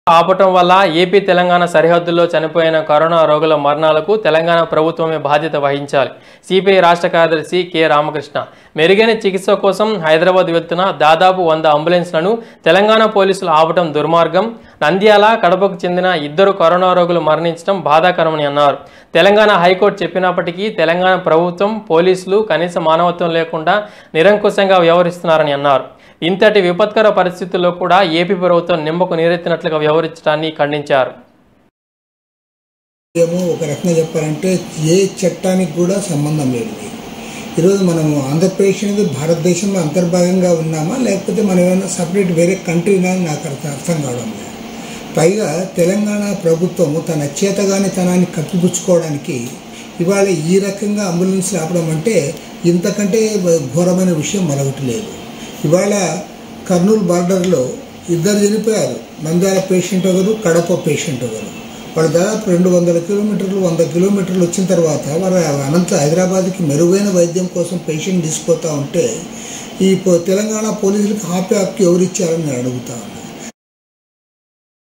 ఆపటం వల్ల ఏపీ తెలంగాణ సరిహద్దుల్లో చనిపోయిన కరోనా రోగుల మరణాలకు తెలంగాణ ప్రభుత్వమే బాధ్యత వహించాలి సిపిఐ రాష్ట్ర కార్యదర్శి కె రామకృష్ణ మెరుగైన చికిత్స కోసం హైదరాబాద్ వెళ్తున్న దాదాపు వంద అంబులెన్స్లను తెలంగాణ పోలీసులు ఆపటం దుర్మార్గం నంద్యాల కడపకు చెందిన ఇద్దరు కరోనా రోగులు మరణించడం బాధాకరమని అన్నారు తెలంగాణ హైకోర్టు చెప్పినప్పటికీ తెలంగాణ ప్రభుత్వం పోలీసులు కనీస మానవత్వం లేకుండా నిరంకుశంగా వ్యవహరిస్తున్నారని అన్నారు ఇంతటి విపత్కర పరిస్థితుల్లో కూడా ఏపీ ప్రభుత్వం నిమ్మకు నీరెత్తినట్లుగా వ్యవహరించడాన్ని ఖండించారు ఏమో ఒక రకంగా చెప్పాలంటే ఏ చట్టానికి కూడా సంబంధం లేదు ఇది. ఈరోజు మనం ఆంధ్రప్రదేశ్ అనేది భారతదేశంలో అంతర్భాగంగా ఉన్నామా లేకపోతే మనం ఏమైనా సపరేట్ వేరే కంట్రీనా అని నాకు అర్థం అర్థం కావడం లేదు పైగా తెలంగాణ ప్రభుత్వము తన చేతగానితనాన్ని కప్పిపుచ్చుకోవడానికి ఇవాళ ఈ రకంగా అంబులెన్స్లు ఆపడం అంటే ఇంతకంటే ఘోరమైన విషయం మరొకటి లేదు ఇవాళ కర్నూలు బార్డర్లో ఇద్దరు చనిపోయారు నంద్యాల పేషెంట్ ఒకరు కడప పేషెంట్ ఒకరు వాళ్ళు దాదాపు రెండు వందల కిలోమీటర్లు వంద కిలోమీటర్లు వచ్చిన తర్వాత వారు అనంత హైదరాబాద్కి మెరుగైన వైద్యం కోసం పేషెంట్ తీసుకుపోతా ఉంటే ఈ పో- తెలంగాణ పోలీసులకు హాపీ హక్కు ఎవరిచ్చారని నేను అడుగుతా ఉన్నాను